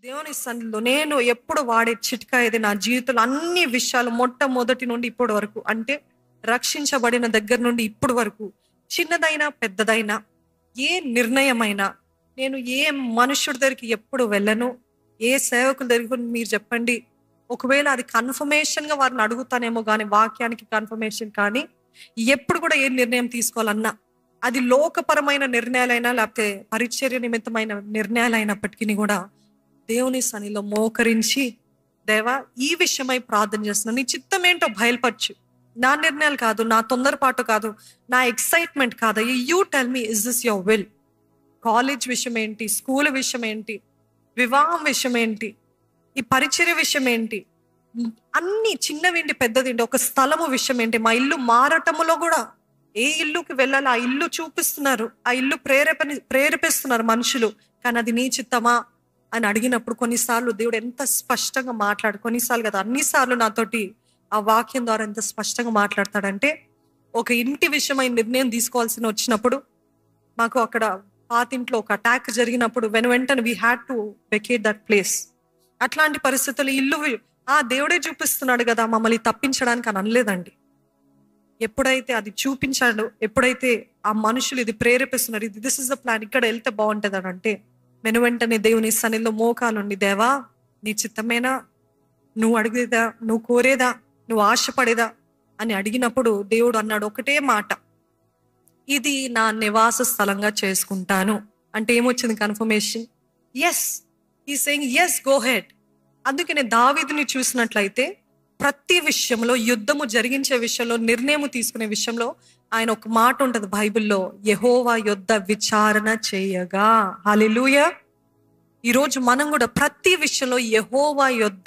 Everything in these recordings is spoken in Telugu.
దేవుని సన్నిధిలో నేను ఎప్పుడు వాడే చిట్కా ఇది నా జీవితంలో అన్ని విషయాలు మొట్టమొదటి నుండి ఇప్పటి వరకు అంటే రక్షించబడిన దగ్గర నుండి ఇప్పటి వరకు చిన్నదైనా పెద్దదైనా ఏ నిర్ణయమైనా నేను ఏ మనుషుడి దగ్గరికి ఎప్పుడు వెళ్ళను ఏ సేవకుల దగ్గరికి మీరు చెప్పండి ఒకవేళ అది కన్ఫర్మేషన్ గా వారిని అడుగుతానేమో కానీ వాక్యానికి కన్ఫర్మేషన్ కానీ ఎప్పుడు కూడా ఏ నిర్ణయం తీసుకోవాలన్నా అది లోకపరమైన నిర్ణయాలైనా లేకపోతే పరిచర్య నిమిత్తమైన నిర్ణయాలు అయినప్పటికీ కూడా దేవుని సన్నిలో మోకరించి దేవా ఈ విషయమై ప్రార్థన చేస్తున్నా నీ చిత్తం ఏంటో బయలుపరచు నా నిర్ణయాలు కాదు నా తొందరపాటు కాదు నా ఎక్సైట్మెంట్ కాదు you tell me is this your will college విషయం ఏంటి స్కూల్ విషయం ఏంటి వివాహం విషయం ఏంటి ఈ పరిచర్య విషయం ఏంటి అన్ని చిన్నవేంటి పెద్దదేంటి ఒక స్థలము విషయం ఏంటి మా ఇల్లు మారటములో కూడా ఏ ఇల్లుకి వెళ్ళాలి ఆ ఇల్లు చూపిస్తున్నారు ఆ ఇల్లు ప్రేరేపని ప్రేరేపిస్తున్నారు మనుషులు కానీ అది నీ చిత్తమా అని అడిగినప్పుడు కొన్నిసార్లు దేవుడు ఎంత స్పష్టంగా మాట్లాడు కొన్నిసార్లు కదా అన్నిసార్లు నాతోటి ఆ వాక్యం ద్వారా ఎంత స్పష్టంగా మాట్లాడతాడంటే ఒక ఇంటి విషయమై నిర్ణయం తీసుకోవాల్సిన వచ్చినప్పుడు మాకు అక్కడ పాతింట్లో ఒక అటాక్ జరిగినప్పుడు వెను వెంటనే we had to vacate that place అట్లాంటి పరిస్థితులు ఇల్లు వి- ఆ దేవుడే చూపిస్తున్నాడు కదా మమ్మల్ని తప్పించడానికి అని అనలేదండి ఎప్పుడైతే అది చూపించాడు ఎప్పుడైతే ఆ మనుషులు ఇది ప్రేరేపిస్తున్నారు ఇది దిస్ ఇస్ ద ప్లాన్ ఇక్కడ వెళ్తే బాగుంటుంది అని అంటే వెను వెంటనే దేవుని సన్నిలో మోకాలుండి దేవా నీ చిత్తమేనా నువ్వు అడిగేదా నువ్వు కోరేదా నువ్వు ఆశపడేదా అని అడిగినప్పుడు దేవుడు అన్నాడు ఒకటే మాట ఇది నా నివాస స్థలంగా చేసుకుంటాను అంటే ఏమొచ్చింది confirmation yes he saying yes go head అందుకనే దావీదుని చూసినట్లయితే ప్రతి విషయంలో యుద్ధము జరిగించే విషయంలో నిర్ణయం తీసుకునే విషయంలో ఆయన ఒక మాట ఉంటది బైబిల్లో యహోవా యుద్ధ విచారణ చేయగా హాలెలూయ ఈరోజు మనం కూడా ప్రతి విషయంలో యహోవా యుద్ధ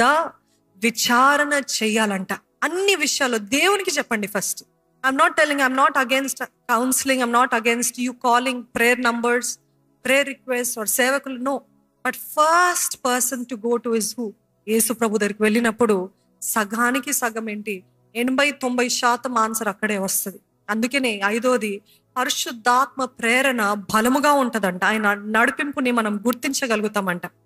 విచారణ చేయాలంట అన్ని విషయాల్లో దేవునికి చెప్పండి first I'm not telling I'm not against counselling I'm not against you calling prayer numbers prayer request or సేవకులు no but first person to go to is who Yesu ప్రభు దగ్గరికి వెళ్ళినప్పుడు సగానికి సగం ఏంటి ఎనభై తొంభై శాతం ఆన్సర్ అక్కడే వస్తుంది అందుకనే ఐదోది పరిశుద్ధాత్మ ప్రేరణ బలముగా ఉంటదంట ఆయన నడిపింపుని మనం గుర్తించగలుగుతామంట